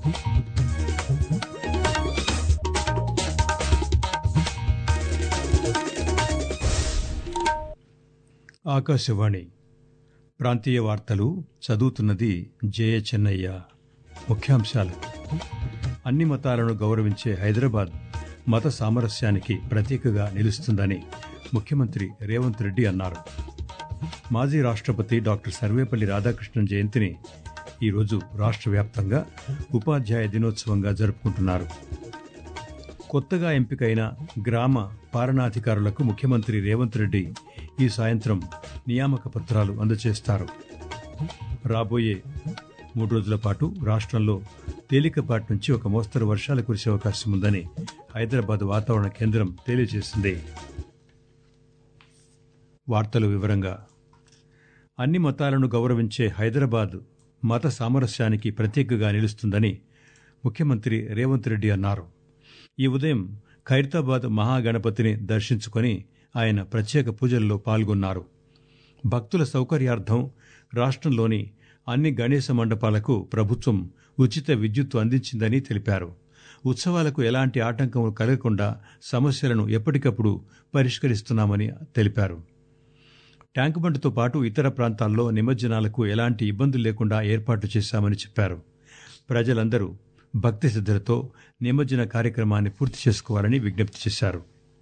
ఆకాశవాణి ప్రాంతీయ వార్తలు చదువుతున్నది జయ చెన్నయ్య ముఖ్యాంశాలు అన్ని మతాలను గౌరవించే హైదరాబాద్ మత సామరస్యానికి ప్రతీకగా నిలుస్తుందని ముఖ్యమంత్రి రేవంత్ రెడ్డి అన్నారు మాజీ రాష్ట్రపతి డాక్టర్ సర్వేపల్లి రాధాకృష్ణన్ జయంతిని ఈరోజు రాష్ట్ర వ్యాప్తంగా ఉపాధ్యాయ దినోత్సవంగా జరుపుకుంటున్నారు కొత్తగా ఎంపికైన గ్రామ పాలనాధికారులకు ముఖ్యమంత్రి రేవంత్ రెడ్డి ఈ సాయంత్రం నియామక పత్రాలు అందజేస్తారు రాబోయే మూడు రోజుల పాటు రాష్ట్రంలో తేలికపాటి నుంచి ఒక మోస్తరు వర్షాలు కురిసే అవకాశం ఉందని హైదరాబాద్ వాతావరణ కేంద్రం తెలియజేసింది వార్తలు వివరంగా అన్ని మతాలను గౌరవించే హైదరాబాద్ మత సామరస్యానికి ప్రతీకగా నిలుస్తుందని ముఖ్యమంత్రి రేవంత్ రెడ్డి అన్నారు ఈ ఉదయం ఖైరతాబాద్ మహాగణపతిని దర్శించుకొని ఆయన ప్రత్యేక పూజల్లో పాల్గొన్నారు భక్తుల సౌకర్యార్థం రాష్ట్రంలోని అన్ని గణేశ మండపాలకు ప్రభుత్వం ఉచిత విద్యుత్తు అందించిందని తెలిపారు ఉత్సవాలకు ఎలాంటి ఆటంకం కలగకుండా సమస్యలను ఎప్పటికప్పుడు పరిష్కరిస్తున్నామని తెలిపారు ట్యాంక్ బండ్తో పాటు ఇతర ప్రాంతాల్లో నిమజ్జనాలకు ఎలాంటి ఇబ్బందులు లేకుండా ఏర్పాట్లు చేశామని చెప్పారు ప్రజలందరూ భక్తి శ్రద్ధలతో నిమజ్జన కార్యక్రమాన్ని పూర్తి చేసుకోవాలని విజ్ఞప్తి చేశారు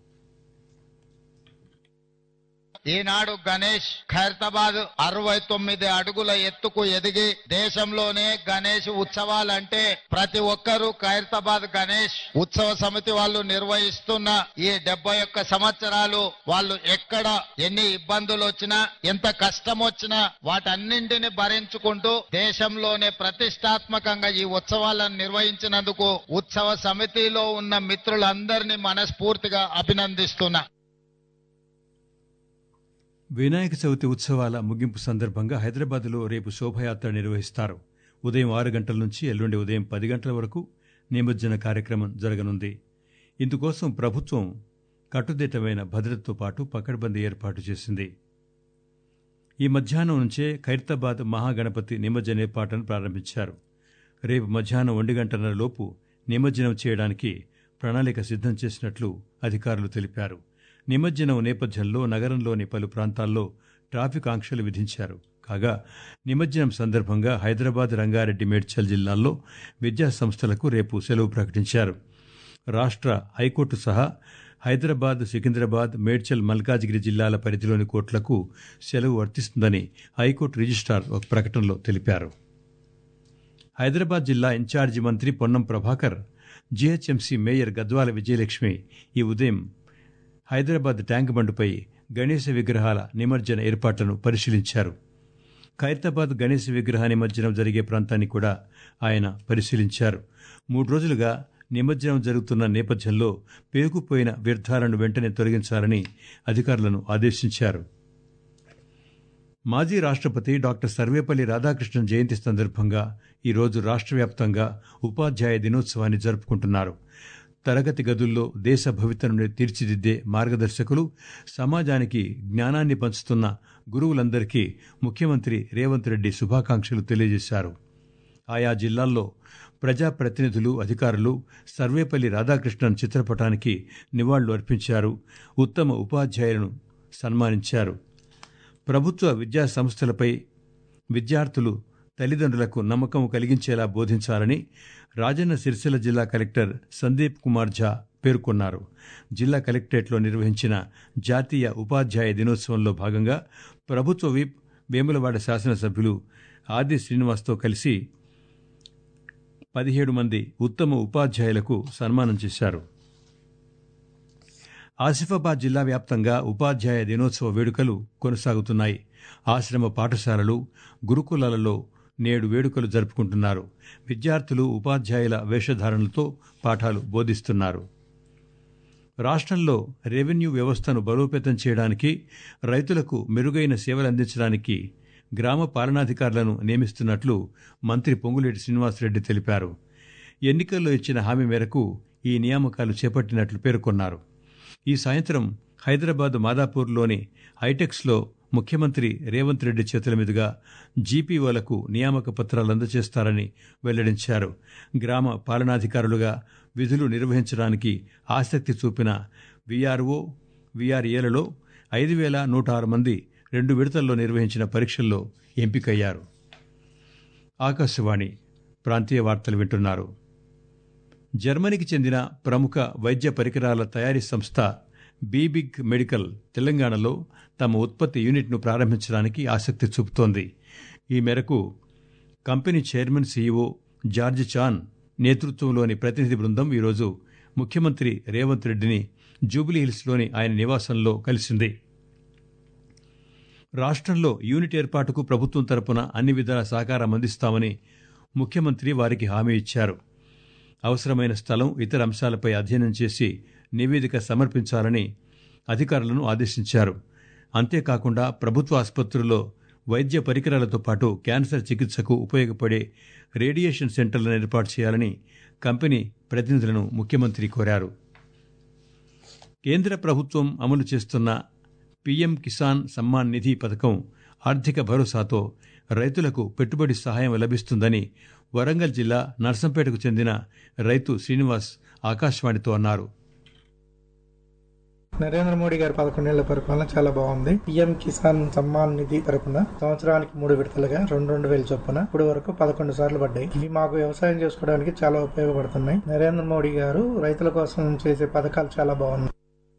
ఈనాడు గణేష్ ఖైరతాబాద్ అరవై తొమ్మిది అడుగుల ఎత్తుకు ఎదిగి దేశంలోనే గణేష్ ఉత్సవాలంటే ప్రతి ఒక్కరూ ఖైరతాబాద్ గణేష్ ఉత్సవ సమితి వాళ్ళు నిర్వహిస్తున్న ఈ డెబ్బై ఒక్క సంవత్సరాలు వాళ్ళు ఎక్కడ ఎన్ని ఇబ్బందులు వచ్చినా ఎంత కష్టం వచ్చినా వాటన్నింటిని భరించుకుంటూ దేశంలోనే ప్రతిష్టాత్మకంగా ఈ ఉత్సవాలను నిర్వహించినందుకు ఉత్సవ సమితిలో ఉన్న మిత్రులందరినీ మనస్ఫూర్తిగా అభినందిస్తున్నా వినాయక చవితి ఉత్సవాల ముగింపు సందర్భంగా హైదరాబాద్లో రేపు శోభయాత్ర నిర్వహిస్తారు ఉదయం ఆరు గంటల నుంచి ఎల్లుండి ఉదయం పది గంటల వరకు నిమజ్జన కార్యక్రమం జరగనుంది ఇందుకోసం ప్రభుత్వం కట్టుదిట్టమైన భద్రతతో పాటు పకడ్బందీ ఏర్పాటు చేసింది ఈ మధ్యాహ్నం నుంచే ఖైరతాబాద్ మహాగణపతి నిమజ్జన ఏర్పాట్లను ప్రారంభించారు రేపు మధ్యాహ్నం ఒంటి గంటన్నర లోపు నిమజ్జనం చేయడానికి ప్రణాళిక సిద్ధం చేసినట్లు అధికారులు తెలిపారు నిమజ్జనం నేపథ్యంలో నగరంలోని పలు ప్రాంతాల్లో ట్రాఫిక్ ఆంక్షలు విధించారు కాగా నిమజ్జనం సందర్భంగా హైదరాబాద్ రంగారెడ్డి మేడ్చల్ జిల్లాల్లో విద్యా సంస్థలకు రేపు సెలవు ప్రకటించారు రాష్ట్ర హైకోర్టు సహా హైదరాబాద్ సికింద్రాబాద్ మేడ్చల్ మల్కాజిగిరి జిల్లాల పరిధిలోని కోర్టులకు సెలవు వర్తిస్తుందని హైకోర్టు రిజిస్ట్రార్ ఒక ప్రకటనలో తెలిపారు హైదరాబాద్ జిల్లా ఇన్ఛార్జి మంత్రి పొన్నం ప్రభాకర్ జీహెచ్ఎంసీ మేయర్ గద్వాల విజయలక్ష్మి ఈ ఉదయం హైదరాబాద్ ట్యాంక్ బండ్పై గణేశ విగ్రహాల నిమజ్జన ఏర్పాట్లను పరిశీలించారు ఖైరతాబాద్ గణేశ విగ్రహ నిమజ్జనం జరిగే ప్రాంతాన్ని కూడా ఆయన పరిశీలించారు మూడు రోజులుగా నిమజ్జనం జరుగుతున్న నేపథ్యంలో పేరుకుపోయిన వ్యర్థాలను వెంటనే తొలగించాలని అధికారులను ఆదేశించారు మాజీ రాష్ట్రపతి డాక్టర్ సర్వేపల్లి రాధాకృష్ణన్ జయంతి సందర్భంగా ఈరోజు రాష్ట్ర వ్యాప్తంగా ఉపాధ్యాయ దినోత్సవాన్ని జరుపుకుంటున్నారు తరగతి గదుల్లో దేశ భవితను తీర్చిదిద్దే మార్గదర్శకులు సమాజానికి జ్ఞానాన్ని పంచుతున్న గురువులందరికీ ముఖ్యమంత్రి రేవంత్ రెడ్డి శుభాకాంక్షలు తెలియజేశారు ఆయా జిల్లాల్లో ప్రజాప్రతినిధులు అధికారులు సర్వేపల్లి రాధాకృష్ణన్ చిత్రపటానికి నివాళులు అర్పించారు ఉత్తమ ఉపాధ్యాయులను సన్మానించారు ప్రభుత్వ విద్యా సంస్థలపై విద్యార్థులు తల్లిదండ్రులకు నమ్మకం కలిగించేలా బోధించాలని రాజన్న సిరిసిల్ల జిల్లా కలెక్టర్ సందీప్ కుమార్ ఝా పేర్కొన్నారు జిల్లా కలెక్టరేట్లో నిర్వహించిన జాతీయ ఉపాధ్యాయ దినోత్సవంలో భాగంగా ప్రభుత్వ విప్ వేములవాడ శాసనసభ్యులు ఆది శ్రీనివాస్తో కలిసి పదిహేడు మంది ఉత్తమ ఉపాధ్యాయులకు సన్మానం చేశారు ఆసిఫాబాద్ జిల్లా వ్యాప్తంగా ఉపాధ్యాయ దినోత్సవ వేడుకలు కొనసాగుతున్నాయి ఆశ్రమ పాఠశాలలు గురుకులాలలో నేడు వేడుకలు జరుపుకుంటున్నారు విద్యార్థులు ఉపాధ్యాయుల వేషధారణలతో పాఠాలు బోధిస్తున్నారు రాష్ట్రంలో రెవెన్యూ వ్యవస్థను బలోపేతం చేయడానికి రైతులకు మెరుగైన సేవలు అందించడానికి గ్రామ పాలనాధికారులను నియమిస్తున్నట్లు మంత్రి పొంగులేటి శ్రీనివాసరెడ్డి తెలిపారు ఎన్నికల్లో ఇచ్చిన హామీ మేరకు ఈ నియామకాలు చేపట్టినట్లు పేర్కొన్నారు ఈ సాయంత్రం హైదరాబాద్ మాదాపూర్లోని హైటెక్స్లో ముఖ్యమంత్రి రేవంత్ రెడ్డి చేతుల మీదుగా జీపీఓలకు నియామక పత్రాలు అందజేస్తారని వెల్లడించారు గ్రామ పాలనాధికారులుగా విధులు నిర్వహించడానికి ఆసక్తి చూపిన వీఆర్ఓ వీఆర్ఏలలో ఐదు వేల నూట ఆరు మంది రెండు విడతల్లో నిర్వహించిన పరీక్షల్లో ఎంపికయ్యారు ఆకాశవాణి ప్రాంతీయ వార్తలు వింటున్నారు జర్మనీకి చెందిన ప్రముఖ వైద్య పరికరాల తయారీ సంస్థ బీబిగ్ మెడికల్ తెలంగాణలో తమ ఉత్పత్తి యూనిట్ను ప్రారంభించడానికి ఆసక్తి చూపుతోంది ఈ మేరకు company chairman CEO George Chan నేతృత్వంలోని ప్రతినిధి బృందం ఈరోజు ముఖ్యమంత్రి రేవంత్ రెడ్డిని జూబిలీహిల్స్లోని ఆయన నివాసంలో కలిసింది రాష్ట్రంలో యూనిట్ ఏర్పాటుకు ప్రభుత్వం తరపున అన్ని విధాల సహకారం అందిస్తామని ముఖ్యమంత్రి వారికి హామీ ఇచ్చారు అవసరమైన స్థలం ఇతర అంశాలపై అధ్యయనం చేసి నివేదిక సమర్పించాలని అధికారులను ఆదేశించారు అంతేకాకుండా ప్రభుత్వ ఆసుపత్రుల్లో వైద్య పరికరాలతో పాటు క్యాన్సర్ చికిత్సకు ఉపయోగపడే రేడియేషన్ సెంటర్లను ఏర్పాటు చేయాలని కంపెనీ ప్రతినిధులను ముఖ్యమంత్రి కోరారు కేంద్ర ప్రభుత్వం అమలు చేస్తున్న పీఎం కిసాన్ సమ్మాన్ నిధి పథకం ఆర్థిక భరోసాతో రైతులకు పెట్టుబడి సహాయం లభిస్తుందని వరంగల్ జిల్లా నర్సంపేటకు చెందిన రైతు శ్రీనివాస్ ఆకాశవాణితో అన్నారు నరేంద్ర మోడీ గారి పదకొండేళ్ల పరిపాలన చాలా బాగుంది పిఎం కిసాన్ సమ్మాన్ నిధి తరపున సంవత్సరానికి మూడు విడతలుగా రెండు రెండు వేల చొప్పున ఇప్పుడు వరకు పదకొండు సార్లు పడ్డాయి ఇవి మాకు వ్యవసాయం చేసుకోవడానికి చాలా ఉపయోగపడుతున్నాయి నరేంద్ర మోడీ గారు రైతుల కోసం చేసే పథకాలు చాలా బాగున్నాయి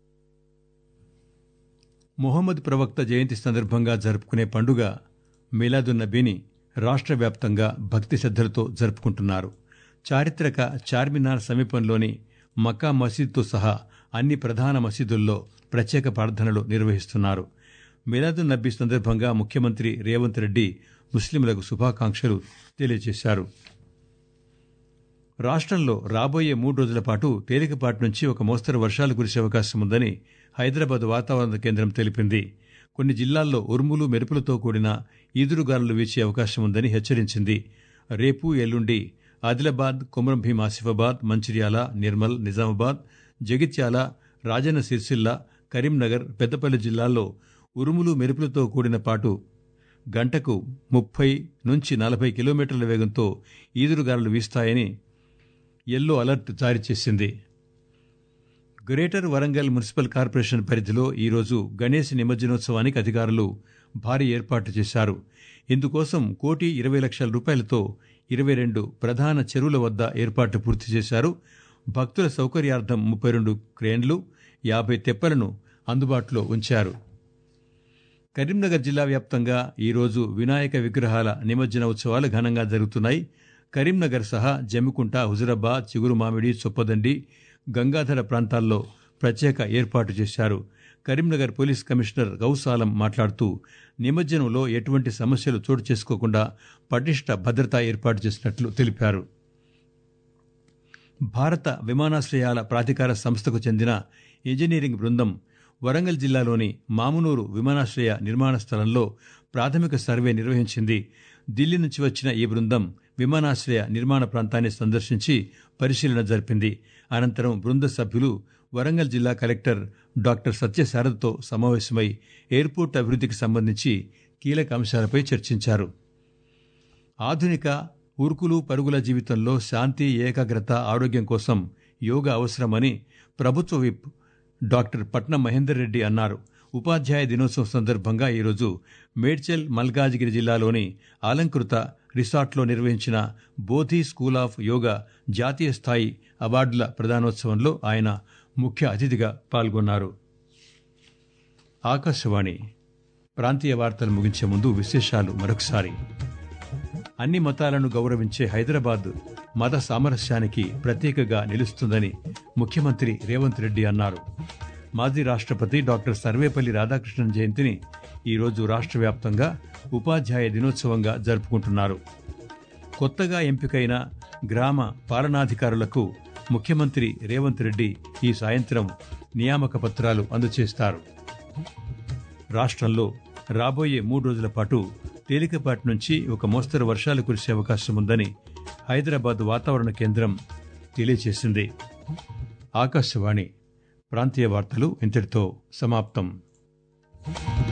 మొహమ్మద్ ప్రవక్త జయంతి సందర్భంగా జరుపుకునే పండుగ మిలాదున్నబీని రాష్ట్ర వ్యాప్తంగా భక్తి శ్రద్ధలతో జరుపుకుంటున్నారు చారిత్రక చార్మినార్ సమీపంలోని మక్కా మసీద్తో సహా అన్ని ప్రధాన మసీదుల్లో ప్రత్యేక ప్రార్థనలు నిర్వహిస్తున్నారు మిలాదు నబీ సందర్భంగా ముఖ్యమంత్రి రేవంత్ రెడ్డి ముస్లింలకు శుభాకాంక్షలు తెలియజేశారు రాష్ట్రంలో రాబోయే మూడు రోజుల పాటు తేలికపాటి నుంచి ఒక మోస్తరు వర్షాలు కురిసే అవకాశం ఉందని హైదరాబాద్ వాతావరణ కేంద్రం తెలిపింది కొన్ని జిల్లాల్లో ఉరుములు మెరుపులతో కూడిన ఈదురుగాలులు వీచే అవకాశం ఉందని హెచ్చరించింది రేపు ఎల్లుండి ఆదిలాబాద్ కొమరంభీం ఆసిఫాబాద్ మంచిర్యాల నిర్మల్ నిజామాబాద్ జగిత్యాల రాజన్న సిరిసిల్ల కరీంనగర్ పెద్దపల్లి జిల్లాల్లో ఉరుములు మెరుపులతో కూడిన పాటు గంటకు ముప్పై నుంచి నలభై కిలోమీటర్ల వేగంతో ఈదురుగాలులు వీస్తాయని ఎల్లో అలర్ట్ జారీ చేసింది గ్రేటర్ వరంగల్ మున్సిపల్ కార్పొరేషన్ పరిధిలో ఈరోజు గణేష్ నిమజ్జనోత్సవానికి అధికారులు భారీ ఏర్పాట్లు చేశారు ఇందుకోసం కోటి ఇరవై లక్షల రూపాయలతో ఇరవై రెండు ప్రధాన చెరువుల వద్ద ఏర్పాట్లు పూర్తి చేశారు భక్తుల సౌకర్యార్థం ముప్పై రెండు క్రేన్లు యాభై తెప్పలను అందుబాటులో ఉంచారు కరీంనగర్ జిల్లా వ్యాప్తంగా ఈరోజు వినాయక విగ్రహాల నిమజ్జన ఉత్సవాలు ఘనంగా జరుగుతున్నాయి కరీంనగర్ సహా జమ్మికుంట హుజురాబాద్ చిగురు మామిడి చొప్పదండి గంగాధర ప్రాంతాల్లో ప్రత్యేక ఏర్పాటు చేశారు కరీంనగర్ పోలీస్ కమిషనర్ గౌసాలం మాట్లాడుతూ నిమజ్జనంలో ఎటువంటి సమస్యలు చోటు చేసుకోకుండా పటిష్ట భద్రతా ఏర్పాటు చేసినట్లు తెలిపారు భారత విమానాశ్రయాల ప్రాధికార సంస్థకు చెందిన ఇంజనీరింగ్ బృందం వరంగల్ జిల్లాలోని మామునూరు విమానాశ్రయ నిర్మాణ స్థలంలో ప్రాథమిక సర్వే నిర్వహించింది ఢిల్లీ నుంచి వచ్చిన ఈ బృందం విమానాశ్రయ నిర్మాణ ప్రాంతాన్ని సందర్శించి పరిశీలన జరిపింది అనంతరం బృంద సభ్యులు వరంగల్ జిల్లా కలెక్టర్ డాక్టర్ సత్యశారదతో సమావేశమై ఎయిర్పోర్ట్ అభివృద్ధికి సంబంధించి కీలక అంశాలపై చర్చించారు ఆధునిక ఉరుకులు పరుగుల జీవితంలో శాంతి ఏకాగ్రత ఆరోగ్యం కోసం యోగా అవసరమని ప్రభుత్వ విప్ డాక్టర్ పట్నం మహేందర్ రెడ్డి అన్నారు ఉపాధ్యాయ దినోత్సవం సందర్భంగా ఈరోజు మేడ్చల్ మల్కాజిగిరి జిల్లాలోని అలంకృత రిసార్ట్లో నిర్వహించిన బోధి స్కూల్ ఆఫ్ యోగా జాతీయ స్థాయి అవార్డుల ప్రదానోత్సవంలో ఆయన ముఖ్య అతిథిగా పాల్గొన్నారు ఆకాశవాణి ప్రాంతీయ వార్తలు ముగించే ముందు విశేషాలు మరొకసారి అన్ని మతాలను గౌరవించే హైదరాబాద్ మత సామరస్యానికి ప్రత్యేకగా నిలుస్తుందని ముఖ్యమంత్రి రేవంత్ రెడ్డి అన్నారు మాజీ రాష్ట్రపతి డాక్టర్ సర్వేపల్లి రాధాకృష్ణన్ జయంతిని ఈరోజు రాష్ట్ర వ్యాప్తంగా ఉపాధ్యాయ దినోత్సవంగా జరుపుకుంటున్నారు కొత్తగా ఎంపికైన గ్రామ పాలనాధికారులకు ముఖ్యమంత్రి రేవంత్ రెడ్డి ఈ సాయంత్రం నియామక పత్రాలు అందజేస్తారు రాష్ట్రంలో రాబోయే మూడు రోజుల పాటు తేలికపాటి నుంచి ఒక మోస్తరు వర్షాలు కురిసే అవకాశం ఉందని హైదరాబాద్ వాతావరణ కేంద్రం తెలియజేసింది ఆకాశవాణి ప్రాంతీయ వార్తలు ఇంతటితో సమాప్తం